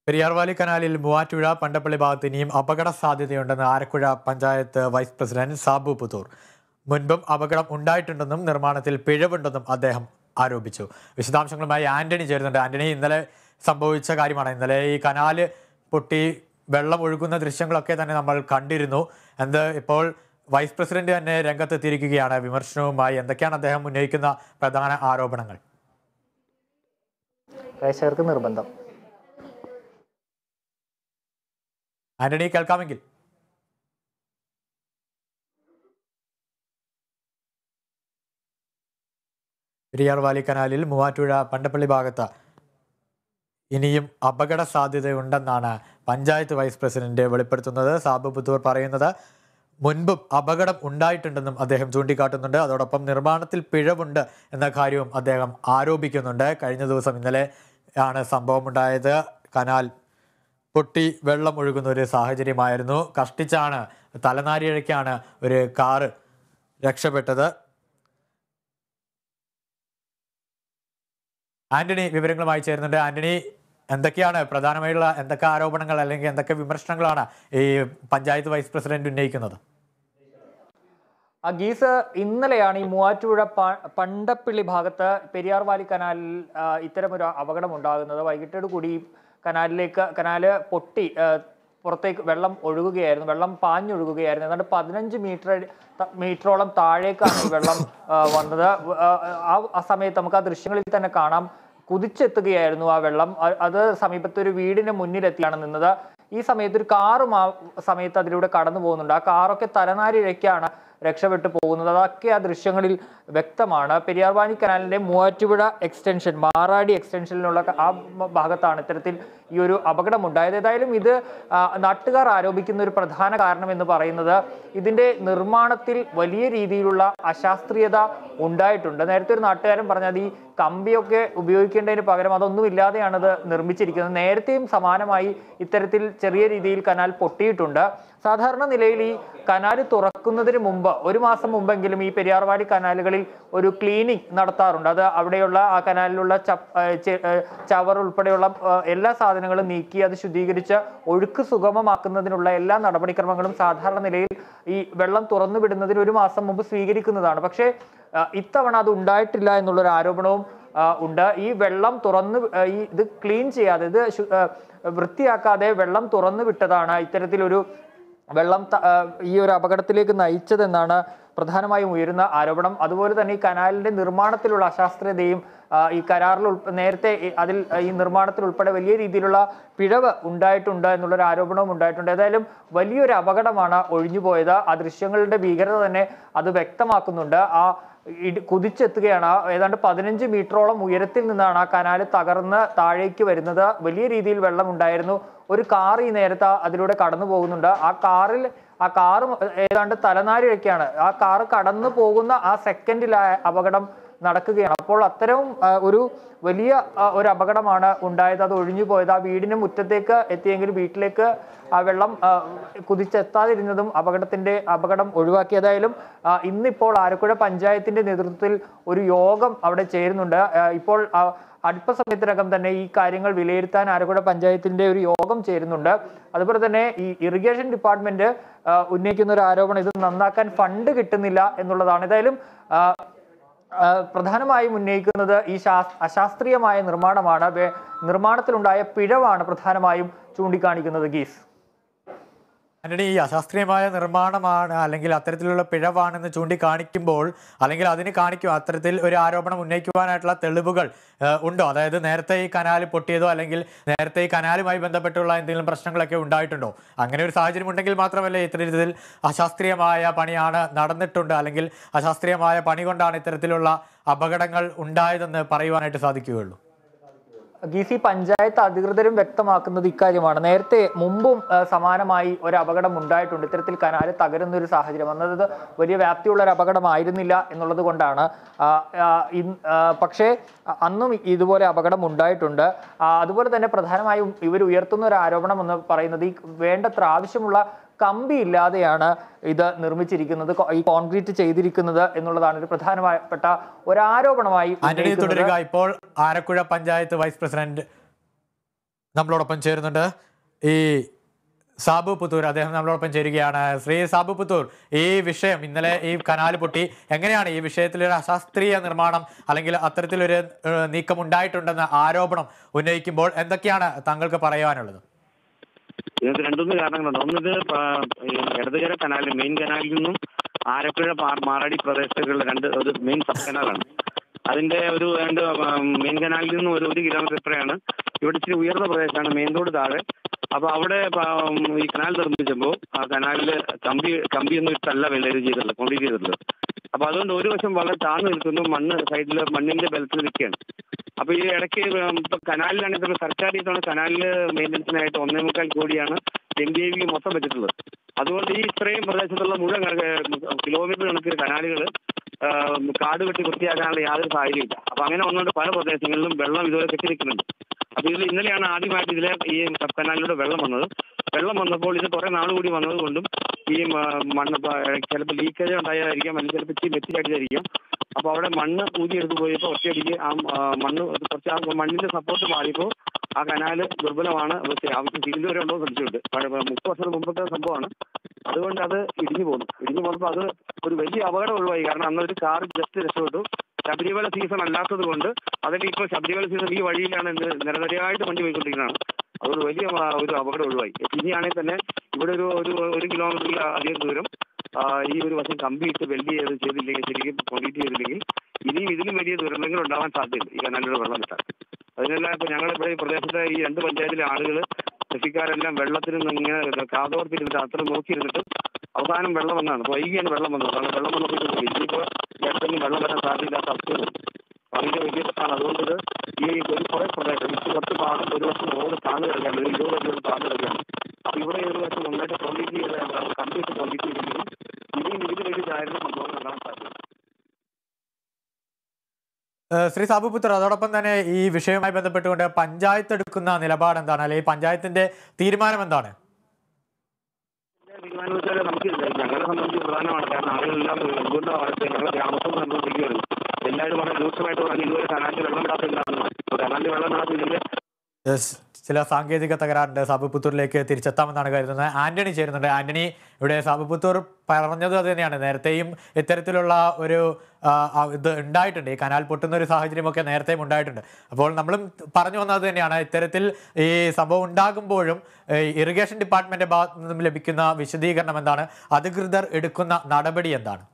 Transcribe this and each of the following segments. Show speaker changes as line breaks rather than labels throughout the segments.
പെരിയാർവാലി കനാലിൽ മൂവാറ്റുപുഴ പണ്ടപ്പള്ളി ഭാഗത്ത് ഇനിയും അപകട സാധ്യതയുണ്ടെന്ന് ആരക്കുഴ പഞ്ചായത്ത് വൈസ് പ്രസിഡന്റ് സാബു പുത്തൂർ മുൻപും അപകടം ഉണ്ടായിട്ടുണ്ടെന്നും നിർമ്മാണത്തിൽ പിഴവുണ്ടെന്നും അദ്ദേഹം ആരോപിച്ചു വിശദാംശങ്ങളുമായി ആന്റണി ചേരുന്നുണ്ട് ആന്റണി ഇന്നലെ സംഭവിച്ച കാര്യമാണ് ഇന്നലെ ഈ കനാല് പൊട്ടി വെള്ളം ഒഴുകുന്ന ദൃശ്യങ്ങളൊക്കെ തന്നെ നമ്മൾ കണ്ടിരുന്നു എന്ത് ഇപ്പോൾ വൈസ് പ്രസിഡന്റ് തന്നെ രംഗത്തെത്തിയിരിക്കുകയാണ് വിമർശനവുമായി എന്തൊക്കെയാണ് അദ്ദേഹം ഉന്നയിക്കുന്ന പ്രധാന ആരോപണങ്ങൾ
പ്രേക്ഷകർക്ക് നിർബന്ധം
ആന്റണി കേൾക്കാമെങ്കിൽ പെരിയാർ വാലി കനാലിൽ മൂവാറ്റുപുഴ പണ്ടപ്പള്ളി ഭാഗത്ത് ഇനിയും അപകട സാധ്യതയുണ്ടെന്നാണ് പഞ്ചായത്ത് വൈസ് പ്രസിഡന്റ് വെളിപ്പെടുത്തുന്നത് സാബു പുത്തൂർ പറയുന്നത് മുൻപും അപകടം ഉണ്ടായിട്ടുണ്ടെന്നും അദ്ദേഹം ചൂണ്ടിക്കാട്ടുന്നുണ്ട് അതോടൊപ്പം നിർമ്മാണത്തിൽ പിഴവുണ്ട് എന്ന കാര്യവും അദ്ദേഹം ആരോപിക്കുന്നുണ്ട് കഴിഞ്ഞ ദിവസം ഇന്നലെ ആണ് സംഭവമുണ്ടായത് കനാൽ പൊട്ടി വെള്ളം ഒഴുകുന്ന ഒരു സാഹചര്യമായിരുന്നു കഷ്ടിച്ചാണ് തലനാരിഴയ്ക്കാണ് ഒരു കാറ് രക്ഷപ്പെട്ടത് ആന്റണി വിവരങ്ങളുമായി ചേരുന്നുണ്ട് ആന്റണി എന്തൊക്കെയാണ് പ്രധാനമായുള്ള എന്തൊക്കെ ആരോപണങ്ങൾ അല്ലെങ്കിൽ എന്തൊക്കെ വിമർശനങ്ങളാണ് ഈ പഞ്ചായത്ത് വൈസ് പ്രസിഡന്റ് ഉന്നയിക്കുന്നത്
ആ ഗീസ് ഇന്നലെയാണ് ഈ മൂവാറ്റുപുഴ പ- പണ്ടപ്പിള്ളി ഭാഗത്ത് പെരിയാർ വാലി കനാലിൽ ആ, ഇത്തരമൊരു അപകടം ഉണ്ടാകുന്നത് വൈകിട്ടോട് കൂടി ഈ കനാലിലേക്ക് കനാല് പൊട്ടി ആ, പുറത്തേക്ക് വെള്ളം ഒഴുകുകയായിരുന്നു വെള്ളം പാഞ്ഞൊഴുകുകയായിരുന്നു ഏതാണ്ട് പതിനഞ്ച് മീറ്റർ മീറ്ററോളം താഴേക്കാണ് ഈ വെള്ളം ആ, വന്നത് ആ, ആ ആ സമയത്ത് നമുക്ക് ആ ദൃശ്യങ്ങളിൽ തന്നെ കാണാം കുതിച്ചെത്തുകയായിരുന്നു ആ വെള്ളം അ- അത് സമീപത്ത് ഒരു വീടിന് മുന്നിലെത്തിയാണ് നിന്നത് ഈ സമയത്ത് ഒരു കാറും ആ സമയത്ത് അതിലൂടെ കടന്നു പോകുന്നുണ്ട് ആ കാറൊക്കെ തലനാരിഴയ്ക്കാണ് രക്ഷപ്പെട്ടു പോകുന്നത് അതൊക്കെ ആ ദൃശ്യങ്ങളിൽ വ്യക്തമാണ് പെരിയാർവാണി കനാലിന്റെ മൂവാറ്റുപുഴ എക്സ്റ്റൻഷൻ മാറാടി എക്സ്റ്റൻഷനിലുള്ള ക- ആ മ- ഭാഗത്താണ് ഇത്തരത്തിൽ ഈ ഒരു അപകടം ഉണ്ടായത് ഏതായാലും ഇത് ആ, നാട്ടുകാർ ആരോപിക്കുന്ന ഒരു പ്രധാന കാരണം എന്ന് പറയുന്നത് ഇതിന്റെ നിർമ്മാണത്തിൽ വലിയ രീതിയിലുള്ള അശാസ്ത്രീയത ഉണ്ടായിട്ടുണ്ട് നേരത്തെ ഒരു നാട്ടുകാരൻ പറഞ്ഞത് ഈ കമ്പിയൊക്കെ ഉപയോഗിക്കേണ്ടതിന് പകരം അതൊന്നും ഇല്ലാതെയാണ് ഇത് നിർമ്മിച്ചിരിക്കുന്നത് നേരത്തെയും സമാനമായി ഇത്തരത്തിൽ ചെറിയ രീതിയിൽ കനാൽ പൊട്ടിയിട്ടുണ്ട് സാധാരണ നിലയിൽ ഈ കനാൽ തുറക്കുന്നതിന് മുമ്പ് ഒരു മാസം മുമ്പെങ്കിലും ഈ പെരിയാർവാടി കനാലുകളിൽ ഒരു ക്ലീനിങ് നടത്താറുണ്ട് അത് അവിടെയുള്ള ആ കനാലിലുള്ള ചപ്പ് ആ, ചെ- ആ, ചവർ ഉൾപ്പെടെയുള്ള ആ, എല്ലാ സാധനങ്ങളും നീക്കി അത് ശുദ്ധീകരിച്ച് ഒഴുക്ക് സുഗമമാക്കുന്നതിനുള്ള എല്ലാ നടപടിക്രമങ്ങളും സാധാരണ നിലയിൽ ഈ വെള്ളം തുറന്നു വിടുന്നതിന് ഒരു മാസം മുമ്പ് സ്വീകരിക്കുന്നതാണ് പക്ഷേ ആ, ഇത്തവണ അത് ഉണ്ടായിട്ടില്ല എന്നുള്ളൊരു ആരോപണവും ആ, ഉണ്ട് ഈ വെള്ളം തുറന്ന് വി- ആ, ഈ ഇത് ക്ലീൻ ചെയ്യാതെ ഇത് ശു- ആ, വൃത്തിയാക്കാതെ വെള്ളം തുറന്നു വിട്ടതാണ് ഇത്തരത്തിലൊരു വെള്ളം ത- ആ, ഈ ഒരു അപകടത്തിലേക്ക് നയിച്ചതെന്നാണ് പ്രധാനമായും ഉയരുന്ന ആരോപണം അതുപോലെ തന്നെ ഈ കനാലിന്റെ നിർമ്മാണത്തിലുള്ള അശാസ്ത്രീയതയും ആ, ഈ കരാറിൽ ഉൾപ്പെ- നേരത്തെ ഈ- അതിൽ ആ, ഈ നിർമ്മാണത്തിൽ ഉൾപ്പെടെ വലിയ രീതിയിലുള്ള പിഴവ് ഉണ്ടായിട്ടുണ്ട് എന്നുള്ളൊരു ആരോപണവും ഉണ്ടായിട്ടുണ്ട് ഏതായാലും വലിയൊരു അപകടമാണ് ഒഴിഞ്ഞുപോയത് ആ ദൃശ്യങ്ങളുടെ ഭീകരത തന്നെ അത് വ്യക്തമാക്കുന്നുണ്ട് ആ ഇടി കുതിച്ചെത്തുകയാണ് ആ ഏതാണ്ട് പതിനഞ്ച് മീറ്ററോളം ഉയരത്തിൽ നിന്നാണ് ആ കനാല് തകർന്ന് താഴേക്ക് വരുന്നത് വലിയ രീതിയിൽ വെള്ളം ഉണ്ടായിരുന്നു ഒരു കാർ ഈ നേരത്തെ അതിലൂടെ കടന്നു പോകുന്നുണ്ട് ആ കാറിൽ ആ കാറ് ഏതാണ്ട് തലനാരിഴയ്ക്കാണ് ആ കാറ് കടന്നു പോകുന്ന ആ സെക്കൻഡിലായ അപകടം നടക്കുകയാണ് അപ്പോൾ അത്തരം ആ, ഒരു വലിയ ആ, ഒരു അപകടമാണ് ഉണ്ടായത് അത് ഒഴിഞ്ഞു പോയത് ആ വീടിന് മുറ്റത്തേക്ക് എത്തിയെങ്കിൽ വീട്ടിലേക്ക് ആ വെള്ളം ആ, കുതിച്ചെത്താതിരുന്നതും അപകടത്തിന്റെ അപകടം ഒഴിവാക്കിയതായാലും ആ, ഇന്നിപ്പോൾ ആലപ്പുഴ പഞ്ചായത്തിന്റെ നേതൃത്വത്തിൽ ഒരു യോഗം അവിടെ ചേരുന്നുണ്ട് ആ, ഇപ്പോൾ ആ, അല്പസമയത്തിനകം തന്നെ ഈ കാര്യങ്ങൾ വിലയിരുത്താൻ ആലപ്പുഴ പഞ്ചായത്തിന്റെ ഒരു യോഗം ചേരുന്നുണ്ട് അതുപോലെ തന്നെ ഈ ഇറിഗേഷൻ ഡിപ്പാർട്ട്മെന്റ് ആ, ഉന്നയിക്കുന്ന ഒരു ആരോപണം ഇത് നന്നാക്കാൻ ഫണ്ട് കിട്ടുന്നില്ല എന്നുള്ളതാണ് ഏതായാലും ആ, ആ, പ്രധാനമായും ഉന്നയിക്കുന്നത് ഈ ശാസ് അശാസ്ത്രീയമായ നിർമ്മാണമാണ് വേ- നിർമ്മാണത്തിലുണ്ടായ പിഴവാണ് പ്രധാനമായും ചൂണ്ടിക്കാണിക്കുന്നത് ഗീസ്
ആന്റണി ഈ അശാസ്ത്രീയമായ നിർമ്മാണമാണ് അല്ലെങ്കിൽ അത്തരത്തിലുള്ള പിഴവാണെന്ന് ചൂണ്ടിക്കാണിക്കുമ്പോൾ അല്ലെങ്കിൽ അതിന് കാണിക്കും അത്തരത്തിൽ ഒരു ആരോപണം ഉന്നയിക്കുവാനായിട്ടുള്ള തെളിവുകൾ ഏഹ്, ഉണ്ടോ അതായത് നേരത്തെ ഈ കനാൽ പൊട്ടിയതോ അല്ലെങ്കിൽ നേരത്തെ ഈ കനാലുമായി ബന്ധപ്പെട്ടുള്ള എന്തെങ്കിലും പ്രശ്നങ്ങളൊക്കെ ഉണ്ടായിട്ടുണ്ടോ അങ്ങനെ ഒരു സാഹചര്യം ഉണ്ടെങ്കിൽ മാത്രമല്ലേ ഇത്തരത്തിൽ അശാസ്ത്രീയമായ പണിയാണ് നടന്നിട്ടുണ്ട് അല്ലെങ്കിൽ അശാസ്ത്രീയമായ പണി കൊണ്ടാണ് ഇത്തരത്തിലുള്ള അപകടങ്ങൾ ഉണ്ടായതെന്ന് പറയുവാനായിട്ട് സാധിക്കുകയുള്ളൂ
ഗി സി പഞ്ചായത്ത് അധികൃതരും വ്യക്തമാക്കുന്നത് ഇക്കാര്യമാണ് നേരത്തെ മുമ്പും ആ, സമാനമായി ഒരു അപകടം ഉണ്ടായിട്ടുണ്ട് ഇത്തരത്തിൽ കനാല് തകരുന്ന ഒരു സാഹചര്യം അന്നത് വലിയ വ്യാപ്തിയുള്ള ഒരു അപകടമായിരുന്നില്ല എന്നുള്ളത് കൊണ്ടാണ് ആ, ആ, ഇൻ- ആ, പക്ഷേ അ- അന്നും ഇതുപോലെ അപകടം ഉണ്ടായിട്ടുണ്ട് ആ, അതുപോലെ തന്നെ പ്രധാനമായും ഇവർ ഉയർത്തുന്ന ഒരു ആരോപണം എന്ന് പറയുന്നത് ഈ വേണ്ടത്ര ആവശ്യമുള്ള കമ്പി ഇല്ലാതെയാണ് ഇത് നിർമ്മിച്ചിരിക്കുന്നത് കൊ- ഈ കോൺക്രീറ്റ് ചെയ്തിരിക്കുന്നത് എന്നുള്ളതാണ് ഒരു പ്രധാനപ്പെട്ട ഒരു ആരോപണമായി
ആന്റണി
ഉന്നയിക്കുന്നത്.
തുടരുക ഇപ്പോൾ ആലക്കുഴ പഞ്ചായത്ത് വൈസ് പ്രസിഡന്റ് നമ്മളോടൊപ്പം ചേരുന്നുണ്ട് ഈ സാബു പുത്തൂർ അദ്ദേഹം നമ്മളോടൊപ്പം ചേരുകയാണ് ശ്രീ സാബു പുത്തൂർ ഈ വിഷയം ഇന്നലെ ഈ കനാൽ പൊട്ടി എങ്ങനെയാണ് ഈ വിഷയത്തിൽ ഒരു അശാസ്ത്രീയ നിർമ്മാണം അല്ലെങ്കിൽ അത്തരത്തിലൊരു ഏഹ്, നീക്കം ഉണ്ടായിട്ടുണ്ടെന്ന ആരോപണം ഉന്നയിക്കുമ്പോൾ എന്തൊക്കെയാണ് താങ്കൾക്ക് പറയാനുള്ളത്
ഇതിനകത്ത് രണ്ടുമൂന്ന് കാരണങ്ങളുണ്ട് ഒന്നിത് പ- ഈ ഇടതുകര കനാലിൽ മെയിൻ കനാലിൽ നിന്നും ആലപ്പുഴ പാ- മാറാടി പ്രദേശത്തുള്ള രണ്ട് ഒരു മെയിൻ സബ് കനാലാണ് അതിന്റെ ഒരു രണ്ട് മെയിൻ കനാലിൽ നിന്നും ഒരു ഒരു കിലോമീറ്റർ ഇപ്പറയാണ് ഇവിടെ ഇച്ചിരി ഉയർന്ന പ്രദേശമാണ് മെയിൻ റോഡ് താഴെ അപ്പൊ അവിടെ പ- ഈ കനാൽ നിർമ്മിച്ചപ്പോൾ ആ കനാലില് കമ്പി കമ്പിയൊന്നും ഇട്ടല്ല വെള്ളരി ചെയ്തിട്ടുള്ളത് കോൺക്രീറ്റ് ചെയ്തിട്ടുള്ളത് അപ്പൊ അതുകൊണ്ട് ഒരു വശം വളരെ താഴ്ന്നു നിൽക്കുന്നു മണ്ണ് സൈഡിൽ മണ്ണിന്റെ ബലത്തിൽ നിൽക്കുകയാണ് അപ്പൊ ഈ ഇടയ്ക്ക് ഇപ്പൊ കനാലിലാണെങ്കിൽ ഇപ്പൊ സർക്കാർ ഇത്തവണ കനാലില് മെയിൻ്റനൻസിനായിട്ട് ഒന്നേ മുക്കാൽ കോടിയാണ് എം ഡി ഐ മൊത്തം വെച്ചിട്ടുള്ളത് അതുകൊണ്ട് ഈ ഇത്രയും പ്രദേശത്തുള്ള മുഴുവൻ കണക്ക് കിലോമീറ്റർ കണക്ക് കനാലുകൾ കാട് വെട്ടി വൃത്തിയാക്കാനുള്ള യാതൊരു സാഹചര്യമില്ല അപ്പൊ അങ്ങനെ വന്നുകൊണ്ട് പല പ്രദേശങ്ങളിലും വെള്ളം ഇതുവരെ കെട്ടി നിൽക്കുന്നുണ്ട് അപ്പൊ ഇതിൽ ഇന്നലെയാണ് ആദ്യമായിട്ട് ഇതിലെ ഈ സബ് കനാലിലൂടെ വെള്ളം വന്നത് വെള്ളം വന്നപ്പോൾ ഇത് കുറെ നാൾ കൂടി വന്നത് കൊണ്ടും ഈ മ- മണ്ണ് ചിലപ്പോൾ ലീക്കേജ് ഉണ്ടായതായിരിക്കാം അല്ലെങ്കിൽ ചിലപ്പോൾ ഇച്ചിരി മെറ്റിലായിട്ടായിരിക്കാം അപ്പൊ അവിടെ മണ്ണ് ഊതിയെടുത്ത് പോയപ്പോൾ ഒറ്റയടിക്ക് ആ ആ, മണ്ണ് കുറച്ച് ആ മണ്ണിന്റെ സപ്പോർട്ട് മാറിയപ്പോൾ ആ കനാല് ദുർബലമാണ് പക്ഷേ ആവശ്യം തിരിഞ്ഞു വരെ ഉണ്ടോ സംശയമുണ്ട് പഴ- മുപ്പത് വർഷത്തിന് മുമ്പത്തെ സംഭവമാണ് അതുകൊണ്ട് അത് ഇടിഞ്ഞു പോകുന്നു ഇടിഞ്ഞു പോകുമ്പോൾ അത് ഒരു വലിയ അപകടം ഒഴിവായി കാരണം അന്ന് ഒരു കാർ ജസ്റ്റ് രക്ഷപ്പെട്ടു ശബരിമല സീസൺ അല്ലാത്തത് കൊണ്ട് അതിൽ ഇപ്പോൾ ശബരിമല സീസൺ ഈ വഴിയിലാണ് ഇന്ന് നിരനിരയായിട്ട് വണ്ടി പോയിക്കൊണ്ടിരിക്കുന്നതാണ് അതുകൊണ്ട് വലിയ ആ, ഒരു അപകടം ഒഴിവായി ഇനിയാണെങ്കിൽ തന്നെ ഇവിടെ ഒരു ഒരു ഒരു കിലോമീറ്ററിൽ അധികം ദൂരം ആ, ഈ ഒരു വശം കമ്പി ഇട്ട് വെൽഡ് ചെയ്ത് ചെയ്തില്ലെങ്കിൽ ശരിക്കും കോൺക്രീറ്റ് ചെയ്തില്ലെങ്കിൽ ഇനിയും ഇതിലും വലിയ ദുരന്തങ്ങൾ ഉണ്ടാവാൻ സാധ്യതയുണ്ട് ഈ കനാലിലൂടെ വെള്ളം വിട്ടാൽ അതിനെല്ലാം ഇപ്പൊ ഞങ്ങൾ ഇവിടെ ഈ പ്രദേശത്തെ ഈ രണ്ട് പഞ്ചായത്തിലെ ആളുകൾ കൃഷിക്കാരെല്ലാം വെള്ളത്തിന് ഇങ്ങനെ കാതോർത്തിരുന്നിട്ട് അത്ര നോക്കിയിരുന്നിട്ട് അവസാനം വെള്ളം വന്നതാണ് വൈകിയാണ് വെള്ളം വന്നത് കാരണം വെള്ളം വന്നപ്പോൾ ഇനിയിപ്പോൾ ഏതെങ്കിലും വെള്ളം വരാൻ സാധ്യതയില്ലാത്ത അവസ്ഥയുണ്ട് അതിന്റെ വലിയ പ്രശ്നമാണ് അതുകൊണ്ട് ഇത് ഈ ഒരു കുറെ പ്രദേശം ഈ കുറച്ച് ഭാഗം ഒരു വർഷം റോഡ് താഴ്ന്നു കിടക്കുകയാണ് ഒരു ഇരുപത് വർഷം താഴ്ന്നു കിടക്കുകയാണ് അപ്പൊ ഇവിടെ ഒരു വർഷം നന്നായിട്ട് കോൺക്രീറ്റ് ചെയ്ത് കമ്പ്യൂട്ടർ കോൺക്രീറ്റ് ചെയ്തിരിക്കുന്നു ഇനിയും ഇതിന് വലിയ ചായകൾ സംഭവങ്ങൾ ഉണ്ടാവാൻ സാധ്യത
ഏഹ്, ശ്രീ സാബു പുത്തർ അതോടൊപ്പം തന്നെ ഈ വിഷയവുമായി ബന്ധപ്പെട്ടുകൊണ്ട് പഞ്ചായത്ത് എടുക്കുന്ന നിലപാട് എന്താണ് അല്ലെങ്കിൽ പഞ്ചായത്തിന്റെ തീരുമാനം എന്താണ്
തീരുമാനം വെച്ചാൽ നമുക്ക് ഞങ്ങളെ സംബന്ധിച്ച് പ്രധാനമാണ് കാരണം ആളുകളെല്ലാം എന്തുകൊണ്ടാണ് ഞങ്ങളെ ഗ്രാമത്തിൽ സംബന്ധിക്കുകയാണ് എല്ലാവരും വളരെ രൂക്ഷമായിട്ട് പറഞ്ഞു ഇതുവരെ കനാലിൽ വെള്ളം ഇടാത്തില്ലാന്ന് കനാലിൽ വെള്ളം ഇടാത്തില്ലെങ്കിൽ
യെസ്, ചില സാങ്കേതിക തകരാറുണ്ട് സാബു പുത്തൂരിലേക്ക് തിരിച്ചെത്താമെന്നാണ് കരുതുന്നത് ആന്റണി ചേരുന്നുണ്ട് ആന്റണി ഇവിടെ സാബു പുത്തൂർ പറഞ്ഞത് അത് തന്നെയാണ് നേരത്തെയും ഇത്തരത്തിലുള്ള ഒരു ആ, ആ, ഇത് ഉണ്ടായിട്ടുണ്ട് ഈ കനാൽ പൊട്ടുന്ന ഒരു സാഹചര്യമൊക്കെ നേരത്തെയും ഉണ്ടായിട്ടുണ്ട് അപ്പോൾ നമ്മളും പറഞ്ഞു വന്നത് തന്നെയാണ് ഇത്തരത്തിൽ ഈ സംഭവം ഉണ്ടാകുമ്പോഴും ഈ ഇറിഗേഷൻ ഡിപ്പാർട്ട്മെന്റ് ഭാഗത്തു നിന്നും ലഭിക്കുന്ന വിശദീകരണം എന്താണ് അധികൃതർ എടുക്കുന്ന നടപടി എന്താണ്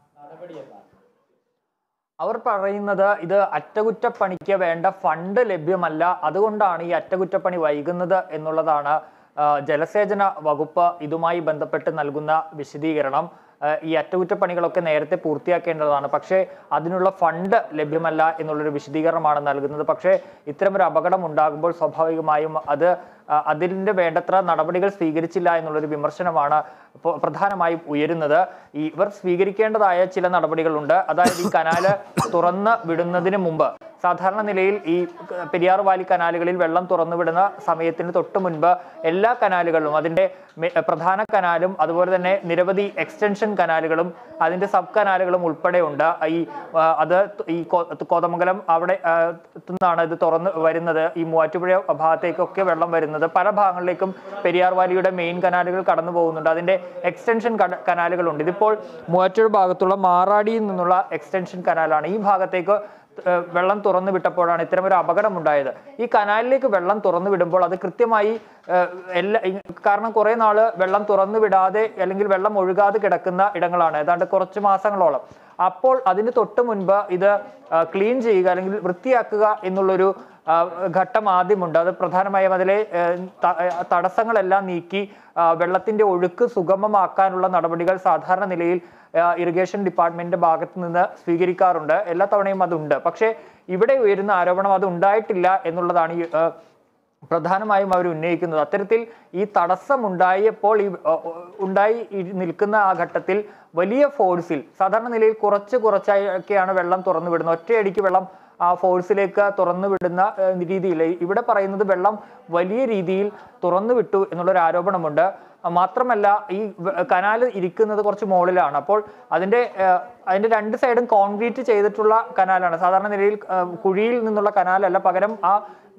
അവർ പറയുന്നത് ഇത് അറ്റകുറ്റപ്പണിക്ക് വേണ്ട ഫണ്ട് ലഭ്യമല്ല അതുകൊണ്ടാണ് ഈ അറ്റകുറ്റപ്പണി വൈകുന്നത് എന്നുള്ളതാണ് ആ, ജലസേചന വകുപ്പ് ഇതുമായി ബന്ധപ്പെട്ട് നൽകുന്ന വിശദീകരണം ആ, ഈ അറ്റകുറ്റപ്പണികളൊക്കെ നേരത്തെ പൂർത്തിയാക്കേണ്ടതാണ് പക്ഷേ അതിനുള്ള ഫണ്ട് ലഭ്യമല്ല എന്നുള്ളൊരു വിശദീകരണമാണ് നൽകുന്നത് പക്ഷേ ഇത്തരമൊരു അപകടം ഉണ്ടാകുമ്പോൾ സ്വാഭാവികമായും അത് ആ, അതിൻ്റെ വേണ്ടത്ര നടപടികൾ സ്വീകരിച്ചില്ല എന്നുള്ളൊരു വിമർശനമാണ് ഇപ്പോൾ പ്രധാനമായും ഉയരുന്നത് ഈ ഇവർ സ്വീകരിക്കേണ്ടതായ ചില നടപടികളുണ്ട് അതായത് ഈ കനാല് തുറന്ന് വിടുന്നതിന് മുമ്പ് സാധാരണ നിലയിൽ ഈ ക- പെരിയാർ വാലി കനാലുകളിൽ വെള്ളം തുറന്നു വിടുന്ന സമയത്തിന് തൊട്ട് മുൻപ് എല്ലാ കനാലുകളിലും അതിൻ്റെ മെ- പ്രധാന കനാലും അതുപോലെ തന്നെ നിരവധി എക്സ്റ്റൻഷൻ കനാലുകളും അതിൻ്റെ സബ് കനാലുകളും ഉൾപ്പെടെ ഉണ്ട് ഈ ആ, അത് ത- ഈ കോ- കോതമംഗലം അവിടെ ആ, നിന്നാണ് ഇത് തുറന്ന് വരുന്നത് ഈ മൂവാറ്റുപുഴ ഭാഗത്തേക്കൊക്കെ വെള്ളം വരുന്നത് പല ഭാഗങ്ങളിലേക്കും പെരിയാർ വാലിയുടെ മെയിൻ കനാലുകൾ കടന്നു പോകുന്നുണ്ട് അതിന്റെ എക്സ്റ്റൻഷൻ കനാലുകളുണ്ട് ഇതിപ്പോൾ മൂവാറ്റുപുഴ ഭാഗത്തുള്ള മാറാടിയിൽ നിന്നുള്ള എക്സ്റ്റൻഷൻ കനാലാണ് ഈ ഭാഗത്തേക്ക് ഏഹ് വെള്ളം തുറന്നു വിട്ടപ്പോഴാണ് ഇത്തരമൊരു അപകടം ഉണ്ടായത് ഈ കനാലിലേക്ക് വെള്ളം തുറന്നു വിടുമ്പോൾ അത് കൃത്യമായി ഏഹ് എല്ലാ ഈ- കാരണം കുറെ നാള് വെള്ളം തുറന്നു വിടാതെ അല്ലെങ്കിൽ വെള്ളം ഒഴുകാതെ കിടക്കുന്ന ഇടങ്ങളാണ് ഏതാണ്ട് കുറച്ച് മാസങ്ങളോളം അപ്പോൾ അതിന് തൊട്ട് മുൻപ് ഇത് ക്ലീൻ ചെയ്യുക അല്ലെങ്കിൽ വൃത്തിയാക്കുക എന്നുള്ളൊരു ആ, ഘട്ടം ആദ്യമുണ്ട് അത് പ്രധാനമായും അതിലെ ഏഹ്, ത- ഏഹ്, തടസ്സങ്ങളെല്ലാം നീക്കി ആ, വെള്ളത്തിന്റെ ഒഴുക്ക് സുഗമമാക്കാനുള്ള നടപടികൾ സാധാരണ നിലയിൽ ആ, ഇറിഗേഷൻ ഡിപ്പാർട്ട്മെന്റിന്റെ ഭാഗത്ത് നിന്ന് സ്വീകരിക്കാറുണ്ട് എല്ലാ തവണയും അതുണ്ട് പക്ഷേ ഇവിടെ ഉയരുന്ന ആരോപണം അത് ഉണ്ടായിട്ടില്ല എന്നുള്ളതാണ് ഈ ആ, പ്രധാനമായും അവർ ഉന്നയിക്കുന്നത് അത്തരത്തിൽ ഈ തടസ്സം ഉണ്ടായപ്പോൾ ഈ അ, അ, ഉണ്ടായി ഇ- നിൽക്കുന്ന ആ ഘട്ടത്തിൽ വലിയ ഫോഴ്സിൽ സാധാരണ നിലയിൽ കുറച്ച് കുറച്ചൊക്കെയാണ് വെള്ളം തുറന്നു വിടുന്നത് ഒറ്റയടിക്ക് വെള്ളം ആ ഫോഴ്സിലേക്ക് തുറന്നു വിടുന്ന ഏഹ്, രീതിയിൽ ഇവിടെ പറയുന്നത് വെള്ളം വലിയ രീതിയിൽ തുറന്നു വിട്ടു എന്നുള്ളൊരു ആരോപണമുണ്ട് ആ, മാത്രമല്ല ഈ വ- കനാല് ഇരിക്കുന്നത് കുറച്ച് മുകളിലാണ് അപ്പോൾ അതിന്റെ ഏഹ്, അതിന്റെ രണ്ട് സൈഡും കോൺക്രീറ്റ് ചെയ്തിട്ടുള്ള കനാലാണ് സാധാരണ നിലയിൽ ഏഹ്, കുഴിയിൽ നിന്നുള്ള കനാലല്ല പകരം ആ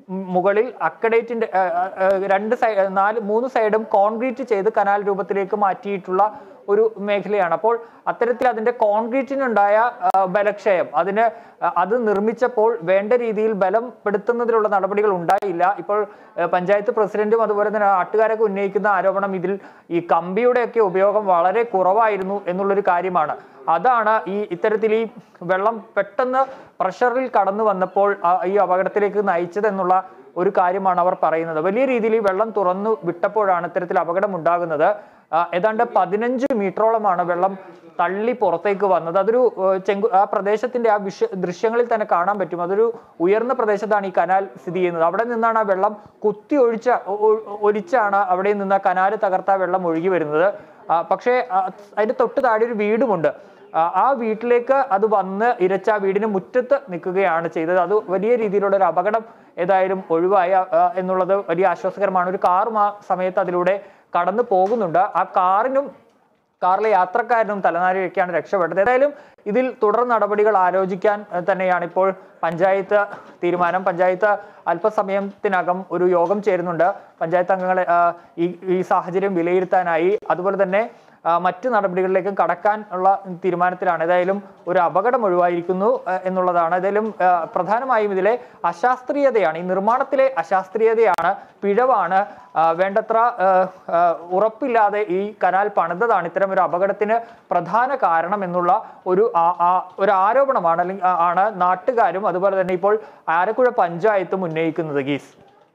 മുകളിൽ അക്കഡേറ്റിന്റെ ആ, ആ, ആ, രണ്ട് സൈഡ് നാല് മൂന്ന് സൈഡും കോൺക്രീറ്റ് ചെയ്ത് കനാൽ രൂപത്തിലേക്ക് മാറ്റിയിട്ടുള്ള ഒരു മേഖലയാണ് അപ്പോൾ അത്തരത്തിൽ അതിന്റെ കോൺക്രീറ്റിനുണ്ടായ ആ, ബലക്ഷയം അതിന് ആ, അത് നിർമ്മിച്ചപ്പോൾ വേണ്ട രീതിയിൽ ബലം പെടുത്തുന്നതിലുള്ള നടപടികൾ ഉണ്ടായില്ല ഇപ്പോൾ ആ, പഞ്ചായത്ത് പ്രസിഡന്റും അതുപോലെ തന്നെ നാട്ടുകാരൊക്കെ ഉന്നയിക്കുന്ന ആരോപണം ഇതിൽ ഈ കമ്പിയുടെയൊക്കെ ഉപയോഗം വളരെ കുറവായിരുന്നു എന്നുള്ളൊരു കാര്യമാണ് അതാണ് ഈ ഇത്തരത്തിൽ ഈ വെള്ളം പെട്ടെന്ന് പ്രഷറിൽ കടന്നു വന്നപ്പോൾ ആ, ഈ അപകടത്തിലേക്ക് നയിച്ചത് എന്നുള്ള ഒരു കാര്യമാണ് അവർ പറയുന്നത് വലിയ രീതിയിൽ ഈ വെള്ളം തുറന്നു വിട്ടപ്പോഴാണ് ഇത്തരത്തിൽ അപകടം ഉണ്ടാകുന്നത് ആ, ഏതാണ്ട് പതിനഞ്ച് മീറ്ററോളമാണ് വെള്ളം തള്ളി പുറത്തേക്ക് വന്നത് അതൊരു ഏഹ്, ചെങ്കു ആ പ്രദേശത്തിന്റെ ആ വിഷ ദൃശ്യങ്ങളിൽ തന്നെ കാണാൻ പറ്റും അതൊരു ഉയർന്ന പ്രദേശത്താണ് ഈ കനാൽ സ്ഥിതി ചെയ്യുന്നത് അവിടെ നിന്നാണ് ആ വെള്ളം കുത്തി ഒഴിച്ച ഒ- ഒ- ഒലിച്ചാണ് അവിടെ നിന്ന് ആ കനാല് തകർത്ത ആ വെള്ളം ഒഴുകി വരുന്നത് ആ, പക്ഷേ ആ, അതിന്റെ തൊട്ട് താഴെ ഒരു വീടുമുണ്ട് ആ, ആ വീട്ടിലേക്ക് അത് വന്ന് ഇരച്ച ആ വീടിന് മുറ്റത്ത് നിൽക്കുകയാണ് ചെയ്തത് അത് വലിയ രീതിയിലുള്ള ഒരു അപകടം ഏതായാലും ഒഴിവായ ആ, എന്നുള്ളത് വലിയ ആശ്വാസകരമാണ് ഒരു കാറും ആ സമയത്ത് അതിലൂടെ കടന്നു പോകുന്നുണ്ട് ആ കാറിനും കാറിലെ യാത്രക്കാരനും തലനാരിഴയ്ക്കാണ് രക്ഷപ്പെട്ടത് ഏതായാലും ഇതിൽ തുടർ നടപടികൾ ആലോചിക്കാൻ ഏഹ്, തന്നെയാണ് ഇപ്പോൾ പഞ്ചായത്ത് തീരുമാനം പഞ്ചായത്ത് അല്പസമയത്തിനകം ഒരു യോഗം ചേരുന്നുണ്ട് പഞ്ചായത്ത് അംഗങ്ങളെ ആ, ഈ ഈ സാഹചര്യം വിലയിരുത്താനായി അതുപോലെ തന്നെ ആ, മറ്റ് നടപടികളിലേക്കും കടക്കാൻ ഉള്ള തീരുമാനത്തിലാണ് ഏതായാലും ഒരു അപകടം ഒഴിവായിരിക്കുന്നു ആ, എന്നുള്ളതാണ് ഏതായാലും ആ, പ്രധാനമായും ഇതിലെ അശാസ്ത്രീയതയാണ് ഈ നിർമ്മാണത്തിലെ അശാസ്ത്രീയതയാണ് പിഴവാണ് ആ, വേണ്ടത്ര ആ, ആ, ഉറപ്പില്ലാതെ ഈ കനാൽ പണിതതാണ് ഇത്തരം ഒരു അപകടത്തിന് പ്രധാന കാരണം എന്നുള്ള ഒരു ആ- ആ- ഒരു ആരോപണമാണ് അല്ലെങ്കിൽ ആ- ആണ് നാട്ടുകാരും അതുപോലെ തന്നെ ഇപ്പോൾ ആലക്കുഴ പഞ്ചായത്തും ഉന്നയിക്കുന്നത് ഗീസ്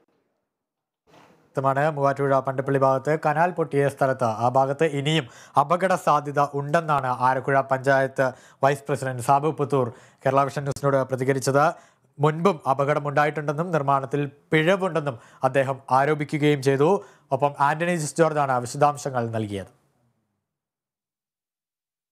ാണ് മൂവാറ്റുപുഴ പണ്ടപ്പള്ളി ഭാഗത്ത് കനാൽ പൊട്ടിയ സ്ഥലത്ത് ആ ഭാഗത്ത് ഇനിയും അപകട സാധ്യത ഉണ്ടെന്നാണ് Alakuzha panchayat vice president Sabu Puthur Kerala Vision ന്യൂസിനോട് പ്രതികരിച്ചത് മുൻപും അപകടമുണ്ടായിട്ടുണ്ടെന്നും നിർമ്മാണത്തിൽ പിഴവുണ്ടെന്നും അദ്ദേഹം ആരോപിക്കുകയും ചെയ്തു ഒപ്പം ആന്റണി ജിസ് ജോർജാണ് വിശദാംശങ്ങൾ നൽകിയത്